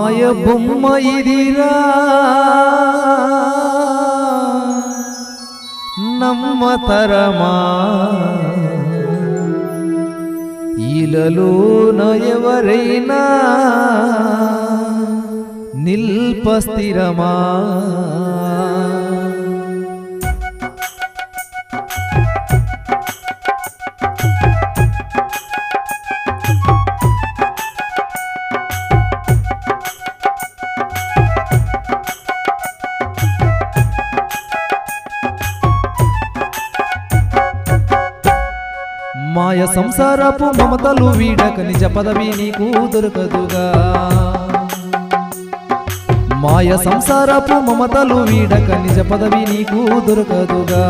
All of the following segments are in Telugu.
మాయ బొమ్మ ఇదిరా నమ్మతరమా ఈలలోన ఎవరైనా నిల్పస్థిరమా మాయ సంసారపు మమతలు వీడక నిజ పదవి నీకు దొరకదుగా మాయ సంసారపు మమతలు వీడక నిజ పదవి నీకు దొరకదుగా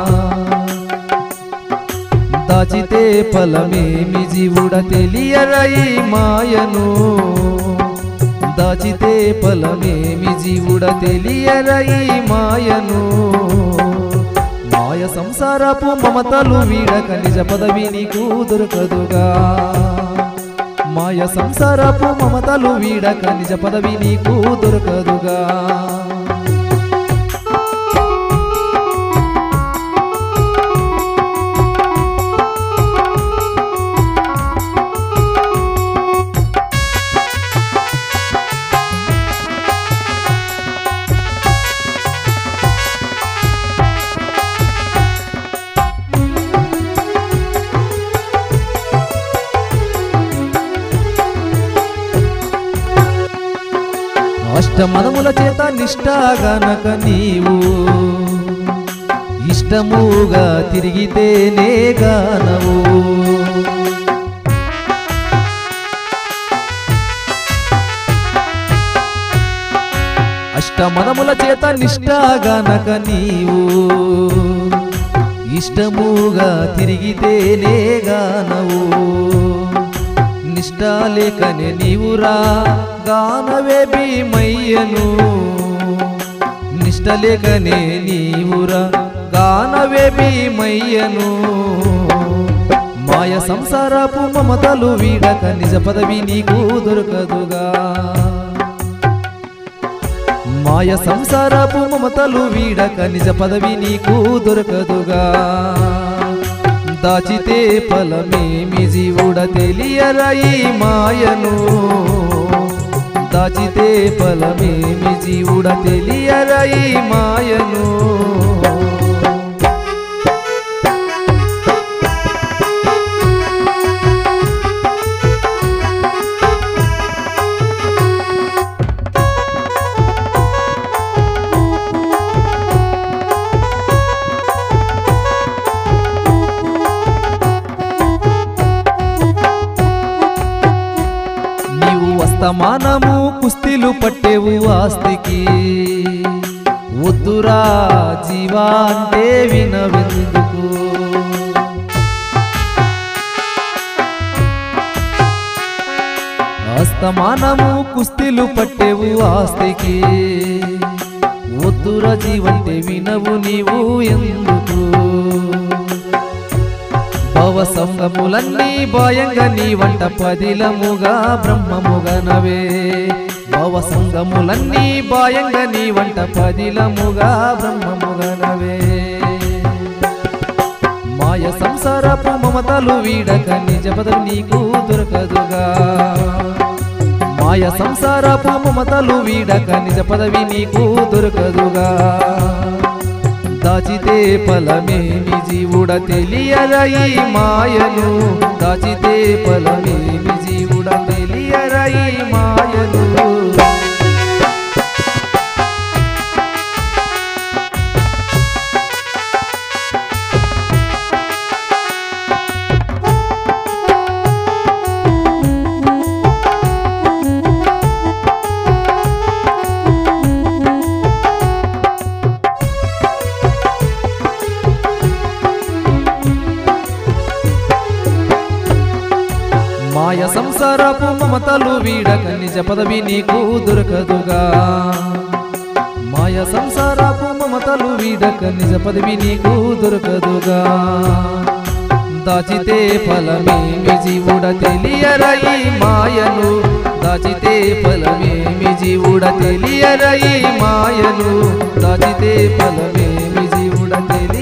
దాచితే ఫలమేమి జీవుడ తెలియరై మాయను దాచితే ఫలమేమి జీవుడ తెలియరై మాయను మాయ సంసారపు మమతలు వీడక నిజ పదవి నీకు దొరకదుగా మాయ సంసారపు మమతలు వీడక నిజ పదవి నీకు దొరకదుగా అష్టమదముల చేత నిష్ఠాగనక నీవు ఇష్టముగా తిరిగితేనే గానవు అష్టమదముల చేత నిష్ఠాగనక నీవు ఇష్టముగా తిరిగితేనే గానవు నిష్టాలేకనే నీవురా గానవే భీమయ్యను నిష్టలేకనే నీవురా గానవే భీమయ్యను మాయ సంసారపు మమతలు వీడక నిజ పదవి నీకు దొరకదుగా మాయ సంసారపు మమతలు వీడక నిజ పదవి నీకు దొరకదుగా దాచితే ఫలమేమి జీవుడ తెలియరయి మాయను దాచితే ఫలమేమి జీవుడ తెలియరయి మాయను నీవు వస్తమానము కుస్తీలు పట్టేవు ఆస్తికి వద్దురా జీవా అంటే వినవెందుకు అస్తమానము కుస్తీలు పట్టేవు ఆస్తికి వద్దురా జీవంటే వినవు నీవు ఎందుకు భవ సంగములన్నీ భయంగా నీ వంట పదిలముగా బ్రహ్మముగనవే భవ సంగములన్నీ భయంగా నీ వంట పదిలముగా బ్రహ్మముగనవే మాయ సంసారపు మమతలు వీడక నిజ పదవి నీకు దొరకదుగా మాయ సంసారపు మమతలు వీడక నిజ పదవి నీకు దొరకదుగా దాచితే ఫలమేమి జీవుడ తెలియరయి మాయను దాచితే ఫలమేమి జీవుడ తెలియరయి మాయను మాయ సంసారపు మమతలు వీడక నిజ పదవి నీకు దొరకదుగా మాయ సంసారపు మమతలు వీడక నిజ పదవి నీకు దొరకదుగా దాచితే ఫలమేమి జీవుడ తెలియరయి మాయను దాచితే ఫలమేమి జీవుడ తెలియరయి మాయలు దాచితే ఫలమేమి జీవుడ తెలియ